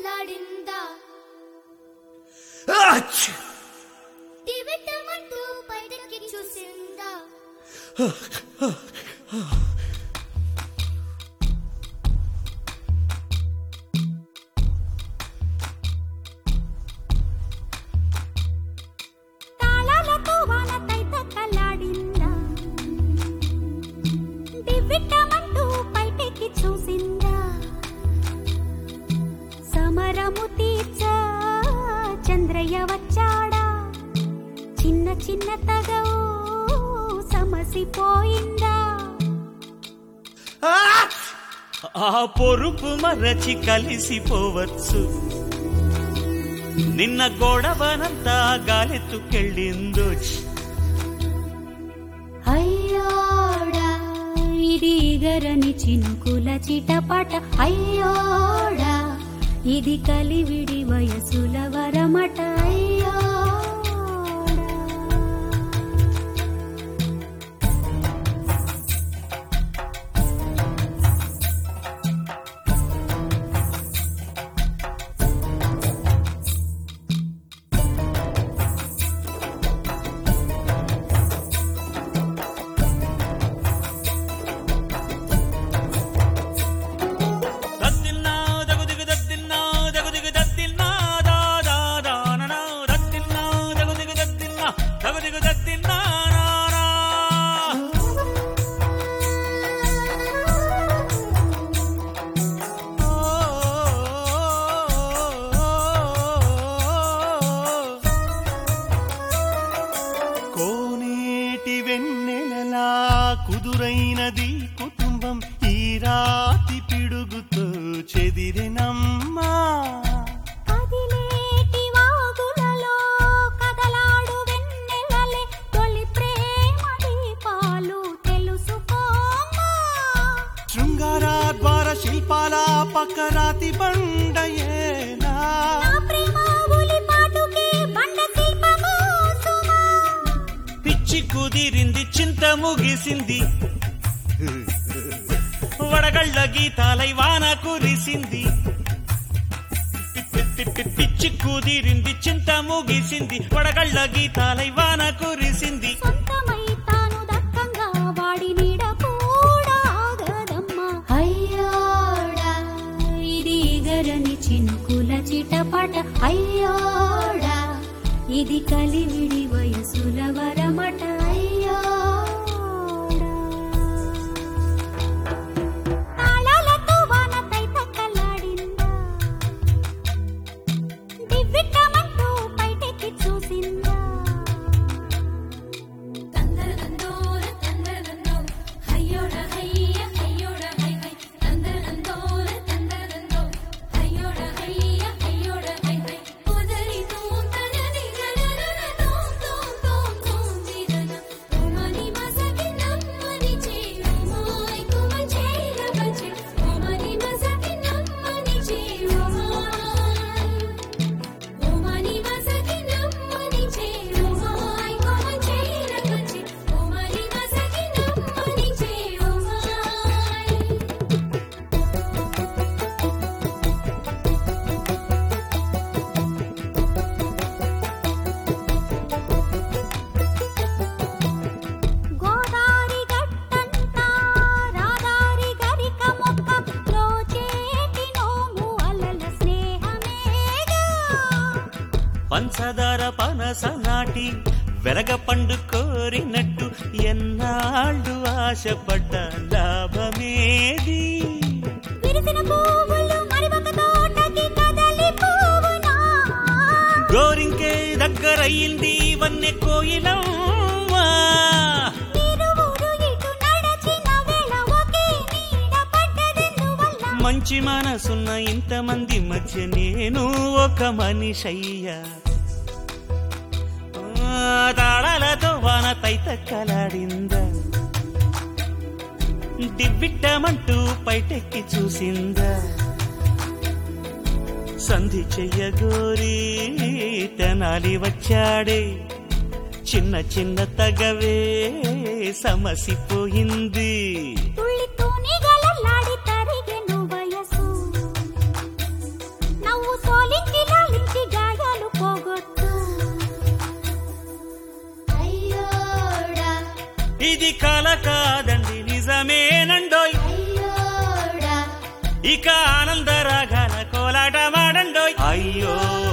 తల్లడిల్లాడిందా ఆచ్! టివిటమంటూ బయటకి చూసిందా తాళాలతో వాన తైత కల్లాడిందా దివ్విట్టమంటూ బయటికి చూసిందా సమరము తీర్చా చంద్రయ్య వచ్చాడా చిన్న చిన్న తగవు సమసిపోయిందా ఆచ్! ఆ పొరుపు మరచి కలిసిపోవచ్చు నిన్న గొడవనంతా గాలెత్తుకెళ్ళిందో అయ్యోడా ఇది గరని చినుకుల చిటపట అయ్యోడా ఇది కలివిడి వయసుల వరమట అయ్యోడా దద్దిల్నా దగుదిగు దద్దిల్నా దగుదిగు దద్దిల్నా దా దా దా ననా దద్దిల్నా దగుదిగు దద్దిల్నా దగుదిగు దద్దిల్నా నా నా కోనేటి వెన్నెలలా కుదురైనది కుటుంబం ఈ రాతి పిడుగుతో చెదిరినమ్మా కదిలేటి వాగులలో కదలాడు వెన్నెలలే తొలి ప్రేమ దీపాలు తెలుసుకోమా శృంగారాద్వార శిల్పాల పక్క రాతి బండయేనా నా ప్రేమ ఉలిపాటుకి బండ శిల్పము సుమా పిచ్చి కుదిరింది చింత ముగిసింది వడగళ్ళ గీతాలై వాన కురిసింది పి- పి- పి- పిచ్చి కుదిరింది చింత ముగిసింది వడగళ్ళ గీతాలై వాన కురిసింది సొంతమై తాను దక్కంగా వాడి నీడ కూడా ఆగదమ్మా అయ్యోడా ఇది గరని చినుకుల చిటపట అయ్యోడా ఇది కలివిడి వయసుల వరమట అయ్యోడా తాళాలతో వాన తైత కల్లాడిందా దివ్విట్టమంటూ బయటికి చూసిందా తందరదందోర తందరదందో హయ్యోడ హయ్య హయ్యోడ హై హై తందరదందోర తందరదందో హయ్యోడ హయ్య హయ్యోడ హై హై ఉదరి తూం తనది గడరన తోం తోం తోం తోం దిరన ఓమని మసకి నమ్మని చేరుమాయ్ కుమ చేర బజే ఓమని మసకి నమ్మని చేరుమాయ్ ఓమని మసకి నమ్మని చేరుమాయ్ కుమ చేర బజే ఓమని మసకి నమ్మని చేరుమాయ్ గోదారి గట్టంతా రాదారి గరిక మొక్కలో చేటి నోము అలల స్నేహమేగా పంచదార పనస నాటి వెలగ పండు కోరినట్టు ఎన్నాళ్ళు ఆశపడ్డ లాభమేది విరిసిన పువ్వులు మరి ఒక తోటకి కదలి పువ్వునా గోరింకే దగ్గరయ్యింది వన్నె కోయిలమ్మా ఇరువురు ఇటు నడచిన వేళ ఒకే నీడ పడ్డదెందువల్ల మంచి మనసున్న ఇంతమంది మధ్య నేను ఒక మనిషయ్యా ఆ, తాళాలతో వాన తైత కలాడిందా దివ్విట్టమంటూ పైటెక్కి చూసిందా సంధి చెయ్యగోరి తెనాలి వచ్చాడే చిన్న చిన్న తగవే సమసిపోయింది తుళ్ళి తూనిగలల్లాడి తరిగెను వయసు నవ్వు కల కాదండి నిజమేనండోయ్ అయ్యోడా ఇక ఆనందరాగాల కోలాట మాడండోయ్ అయ్యో